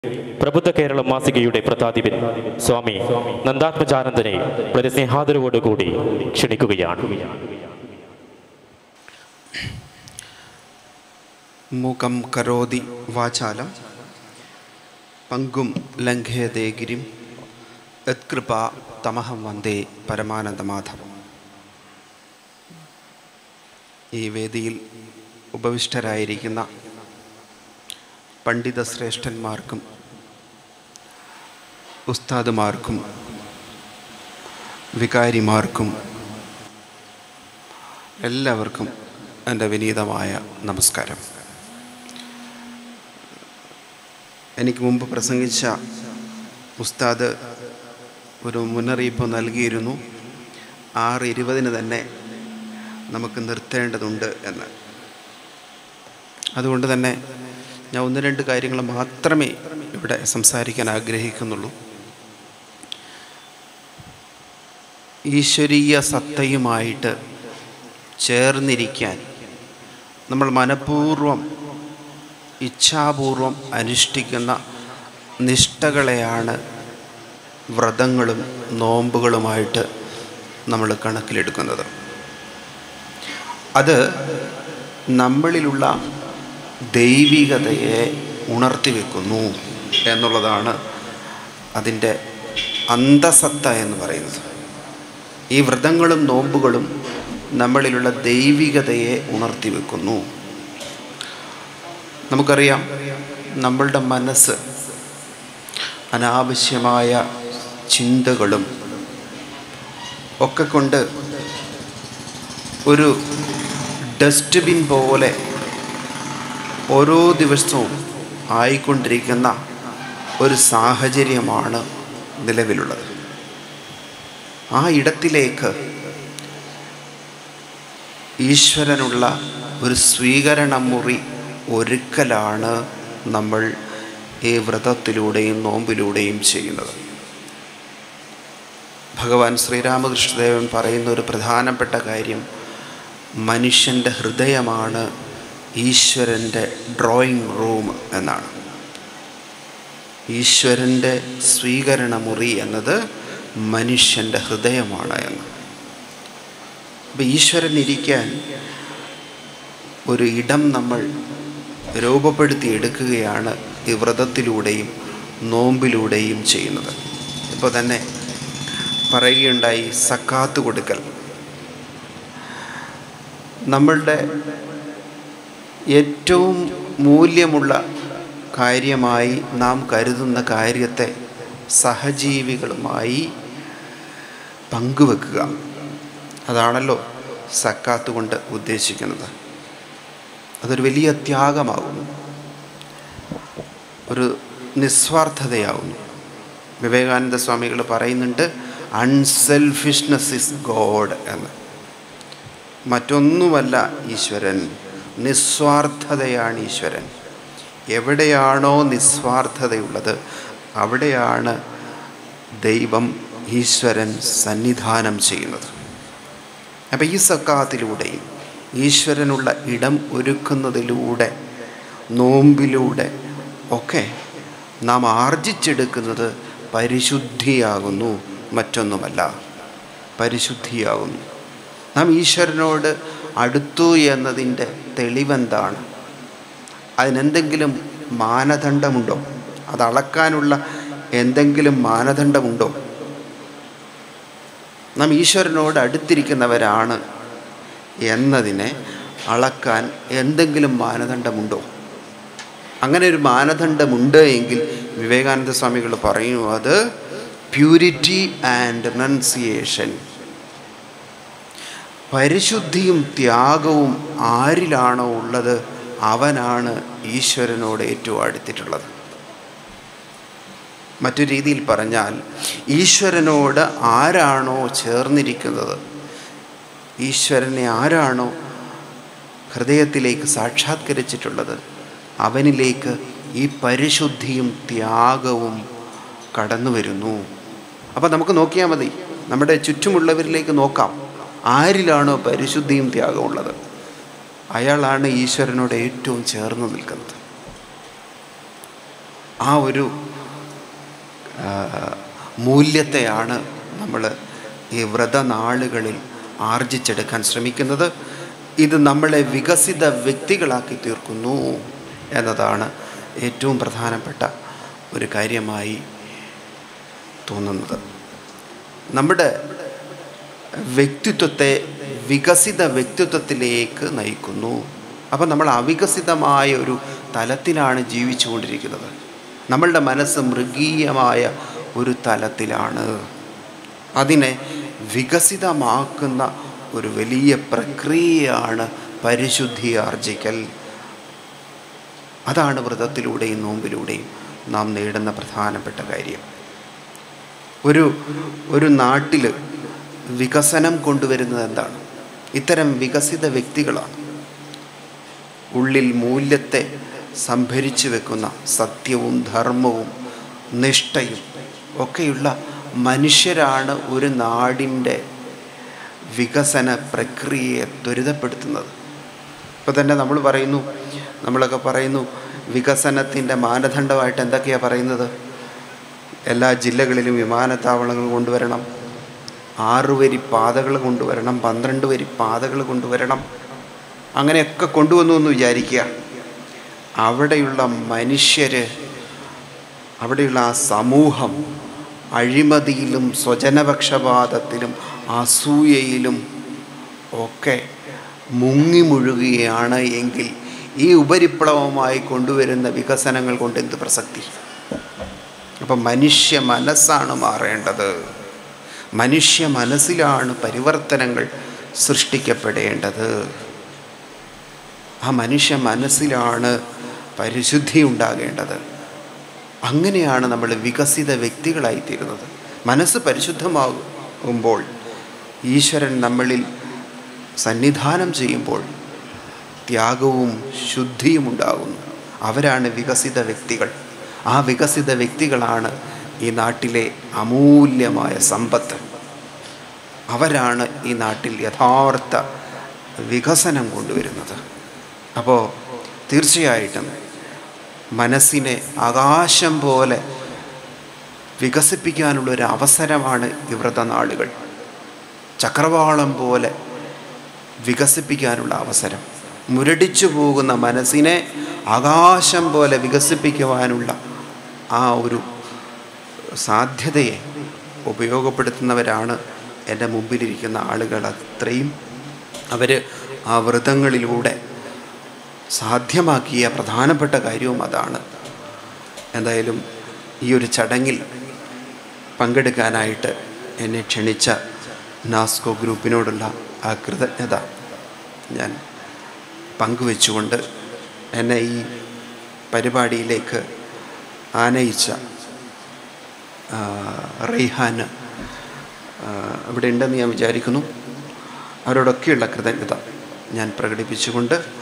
പ്രബുദ്ധ കേരളം മാസികയുടെ പ്രതാധിപൻ സ്വാമി നന്ദാത്മജാനന്ദനെ വളരെ സ്നേഹാദരവോടുകൂടി ക്ഷണിക്കുകയാണ് മൂകം കരോതി വാചാലം പങ്കും ലംഘയതേ ഗിരിം യത്കൃപ തമഹം വന്ദേ പരമാനന്ദമാധവം ഈ വേദിയിൽ ഉപവിഷ്ടരായിരിക്കുന്ന പണ്ഡിത ശ്രേഷ്ഠന്മാർക്കും ഉസ്താദുമാർക്കും വികാരിമാർക്കും എല്ലാവർക്കും എൻ്റെ വിനീതമായ നമസ്കാരം എനിക്ക് മുമ്പ് പ്രസംഗിച്ച ഉസ്താദ് ഒരു മുന്നറിയിപ്പ് നൽകിയിരുന്നു ആറ് ഇരുപതിന് തന്നെ നമുക്ക് നിർത്തേണ്ടതുണ്ട് എന്ന് അതുകൊണ്ട് തന്നെ ഞാൻ ഒന്ന് രണ്ട് കാര്യങ്ങൾ മാത്രമേ ഇവിടെ സംസാരിക്കാൻ ആഗ്രഹിക്കുന്നുള്ളൂ ഈശ്വരീയ സത്തയുമായിട്ട് ചേർന്നിരിക്കാൻ നമ്മൾ മനഃപൂർവം ഇച്ഛാപൂർവം അനുഷ്ഠിക്കുന്ന നിഷ്ഠകളെയാണ് വ്രതങ്ങളും നോമ്പുകളുമായിട്ട് നമ്മൾ കണക്കിലെടുക്കുന്നത് അത് നമ്മളിലുള്ള ദൈവികതയെ ഉണർത്തി വെക്കുന്നു എന്നുള്ളതാണ് അതിൻ്റെ അന്തസത്ത എന്ന് പറയുന്നത് ഈ വ്രതങ്ങളും നോമ്പുകളും നമ്മളിലുള്ള ദൈവികതയെ ഉണർത്തി വെക്കുന്നു നമുക്കറിയാം നമ്മളുടെ മനസ്സ് അനാവശ്യമായ ചിന്തകളും ഒക്കെ കൊണ്ട് ഒരു ഡസ്റ്റ്ബിൻ പോലെ ഓരോ ദിവസവും ആയിക്കൊണ്ടിരിക്കുന്ന ഒരു സാഹചര്യമാണ് നിലവിലുള്ളത് ആ ഇടത്തിലേക്ക് ഈശ്വരനുള്ള ഒരു സ്വീകരണ മുറി ഒരുക്കലാണ് നമ്മൾ ഈ വ്രതത്തിലൂടെയും നോമ്പിലൂടെയും ചെയ്യുന്നത് ഭഗവാൻ ശ്രീരാമകൃഷ്ണദേവൻ പറയുന്ന ഒരു പ്രധാനപ്പെട്ട കാര്യം മനുഷ്യൻ്റെ ഹൃദയമാണ് ഈശ്വരൻ്റെ ഡ്രോയിങ് റൂം എന്നാണ് ഈശ്വരൻ്റെ സ്വീകരണ മുറി എന്നത് മനുഷ്യൻ്റെ ഹൃദയമാണ് എന്ന് അപ്പം ഈശ്വരൻ ഇരിക്കാൻ ഒരു ഇടം നമ്മൾ രൂപപ്പെടുത്തി എടുക്കുകയാണ് ഈ വ്രതത്തിലൂടെയും നോമ്പിലൂടെയും ചെയ്യുന്നത് ഇപ്പോൾ തന്നെ പറയുകയുണ്ടായി സക്കാത്ത് കൊടുക്കൽ നമ്മളുടെ ഏറ്റവും മൂല്യമുള്ള കാര്യമായി നാം കരുതുന്ന കാര്യത്തെ സഹജീവികളുമായി പങ്കുവെക്കുക അതാണല്ലോ സക്കാത്ത് കൊണ്ട് ഉദ്ദേശിക്കുന്നത് അതൊരു വലിയ ത്യാഗമാകുന്നു ഒരു നിസ്വാർത്ഥതയാകുന്നു വിവേകാനന്ദ സ്വാമികൾ പറയുന്നുണ്ട് അൺസെൽഫിഷ്നെസ് ഇസ് ഗോഡ് എന്ന് മറ്റൊന്നുമല്ല ഈശ്വരൻ നിസ്വാർത്ഥതയാണ് ഈശ്വരൻ എവിടെയാണോ നിസ്വാർത്ഥതയുള്ളത് അവിടെയാണ് ദൈവം ഈശ്വരൻ സന്നിധാനം ചെയ്യുന്നത് അപ്പം ഈ സക്കാത്തിലൂടെയും ഈശ്വരനുള്ള ഇടം ഒരുക്കുന്നതിലൂടെ നോമ്പിലൂടെ ഒക്കെ നാം ആർജിച്ചെടുക്കുന്നത് പരിശുദ്ധിയാകുന്നു മറ്റൊന്നുമല്ല പരിശുദ്ധിയാകുന്നു നാം ഈശ്വരനോട് അടുത്തു എന്നതിൻ്റെ തെളിവെന്താണ് അതിനെന്തെങ്കിലും മാനദണ്ഡമുണ്ടോ അത് അളക്കാനുള്ള എന്തെങ്കിലും മാനദണ്ഡമുണ്ടോ നാം ഈശ്വരനോട് അടുത്തിരിക്കുന്നവരാണ് എന്നതിനെ അളക്കാൻ എന്തെങ്കിലും മാനദണ്ഡമുണ്ടോ അങ്ങനെ ഒരു മാനദണ്ഡമുണ്ട് എങ്കിൽ വിവേകാനന്ദ സ്വാമികൾ പറയുന്നു അത് പ്യൂരിറ്റി ആൻഡ് റെനൗൺസിയേഷൻ പരിശുദ്ധിയും ത്യാഗവും ആരിലാണോ ഉള്ളത് അവനാണ് ഈശ്വരനോട് ഏറ്റവും അടുത്തിട്ടുള്ളത് മറ്റു രീതിയിൽ പറഞ്ഞാൽ ഈശ്വരനോട് ആരാണോ ചേർന്നിരിക്കുന്നത് ഈശ്വരനെ ആരാണോ ഹൃദയത്തിലേക്ക് സാക്ഷാത്കരിച്ചിട്ടുള്ളത് അവനിലേക്ക് ഈ പരിശുദ്ധിയും ത്യാഗവും കടന്നു വരുന്നു അപ്പോൾ നമുക്ക് നോക്കിയാൽ മതി നമ്മുടെ ചുറ്റുമുള്ളവരിലേക്ക് നോക്കാം ആരിലാണോ പരിശുദ്ധിയും ത്യാഗവും ഉള്ളത് അയാളാണ് ഈശ്വരനോട് ഏറ്റവും ചേർന്ന് നിൽക്കുന്നത് ആ ഒരു ആ, മൂല്യത്തെയാണ് നമ്മൾ ഈ വ്രതനാളുകളിൽ ആർജിച്ചെടുക്കാൻ ശ്രമിക്കുന്നത് ഇത് നമ്മളെ വികസിത വ്യക്തികളാക്കി തീർക്കുന്നു എന്നതാണ് ഏറ്റവും പ്രധാനപ്പെട്ട ഒരു കാര്യമായി തോന്നുന്നത് നമ്മുടെ വ്യക്തിത്വത്തെ വികസിത വ്യക്തിത്വത്തിലേക്ക് നയിക്കുന്നു അപ്പം നമ്മൾ അവികസിതമായ ഒരു തലത്തിലാണ് ജീവിച്ചുകൊണ്ടിരിക്കുന്നത് നമ്മളുടെ മനസ്സ് മൃഗീയമായ ഒരു തലത്തിലാണ് അതിനെ വികസിതമാക്കുന്ന ഒരു വലിയ പ്രക്രിയയാണ് പരിശുദ്ധി ആർജിക്കൽ അതാണ് വ്രതത്തിലൂടെയും നോമ്പിലൂടെയും നാം നേടുന്ന പ്രധാനപ്പെട്ട കാര്യം ഒരു ഒരു നാട്ടിൽ വികസനം കൊണ്ടുവരുന്നത് എന്താണ് ഇത്തരം വികസിത വ്യക്തികളാണ് ഉള്ളിൽ മൂല്യത്തെ സംഭരിച്ചു വെക്കുന്ന സത്യവും ധർമ്മവും നിഷ്ഠയും ഒക്കെയുള്ള മനുഷ്യരാണ് ഒരു നാടിൻ്റെ വികസന പ്രക്രിയയെ ത്വരിതപ്പെടുത്തുന്നത് ഇപ്പോൾ തന്നെ നമ്മൾ പറയുന്നു നമ്മളൊക്കെ പറയുന്നു വികസനത്തിൻ്റെ മാനദണ്ഡമായിട്ട് എന്തൊക്കെയാണ് പറയുന്നത് എല്ലാ ജില്ലകളിലും വിമാനത്താവളങ്ങൾ കൊണ്ടുവരണം ആറ് വരി പാതകൾ കൊണ്ടുവരണം പന്ത്രണ്ട് വരി പാതകൾ കൊണ്ടുവരണം അങ്ങനെയൊക്കെ കൊണ്ടുവന്നു എന്ന് വിചാരിക്കുക അവിടെയുള്ള മനുഷ്യർ അവിടെയുള്ള ആ സമൂഹം അഴിമതിയിലും സ്വജനപക്ഷപാതത്തിലും അസൂയയിലും ഒക്കെ മുങ്ങി മുഴുകുകയാണ് എങ്കിൽ ഈ ഉപരിപ്ലവമായി കൊണ്ടുവരുന്ന വികസനങ്ങൾ കൊണ്ട് എന്ത് പ്രസക്തി അപ്പം മനുഷ്യ മനസ്സാണ് മാറേണ്ടത് മനുഷ്യ മനസ്സിലാണ് പരിവർത്തനങ്ങൾ സൃഷ്ടിക്കപ്പെടേണ്ടത് ആ മനുഷ്യ മനസ്സിലാണ് പരിശുദ്ധി ഉണ്ടാകേണ്ടത് അങ്ങനെയാണ് നമ്മൾ വികസിത വ്യക്തികളായിത്തീരുന്നത് മനസ്സ് പരിശുദ്ധമാകുമ്പോൾ ഈശ്വരൻ നമ്മളിൽ സന്നിധാനം ചെയ്യുമ്പോൾ ത്യാഗവും ശുദ്ധിയും ഉണ്ടാകുന്നു അവരാണ് വികസിത വ്യക്തികൾ ആ വികസിത വ്യക്തികളാണ് ഈ നാട്ടിലെ അമൂല്യമായ സമ്പത്ത് അവരാണ് ഈ നാട്ടിൽ യഥാർത്ഥ വികസനം കൊണ്ടുവരുന്നത് അപ്പോൾ തീർച്ചയായിട്ടും മനസ്സിനെ ആകാശം പോലെ വികസിപ്പിക്കാനുള്ള ഒരു അവസരമാണ് ഈ വ്രതനാളുകൾ ചക്രവാളം പോലെ വികസിപ്പിക്കാനുള്ള അവസരം മുരടിച്ചു പോകുന്ന മനസ്സിനെ ആകാശം പോലെ വികസിപ്പിക്കുവാനുള്ള ആ ഒരു സാധ്യതയെ ഉപയോഗപ്പെടുത്തുന്നവരാണ് എൻ്റെ മുമ്പിലിരിക്കുന്ന ആളുകൾ അത്രയും അവർ ആ വ്രതങ്ങളിലൂടെ സാധ്യമാക്കിയ പ്രധാനപ്പെട്ട കാര്യവും അതാണ് എന്തായാലും ഈ ഒരു ചടങ്ങിൽ പങ്കെടുക്കാനായിട്ട് എന്നെ ക്ഷണിച്ച നാസ്കോ ഗ്രൂപ്പിനോടുള്ള ആ കൃതജ്ഞത ഞാൻ പങ്കുവെച്ചുകൊണ്ട് എന്നെ ഈ പരിപാടിയിലേക്ക് ആനയിച്ച ആ, റെയ്ഹാന് ആ, ഇവിടെ ഉണ്ടെന്ന് ഞാൻ വിചാരിക്കുന്നു അവരോടൊക്കെയുള്ള കൃതജ്ഞത ഞാൻ പ്രകടിപ്പിച്ചുകൊണ്ട്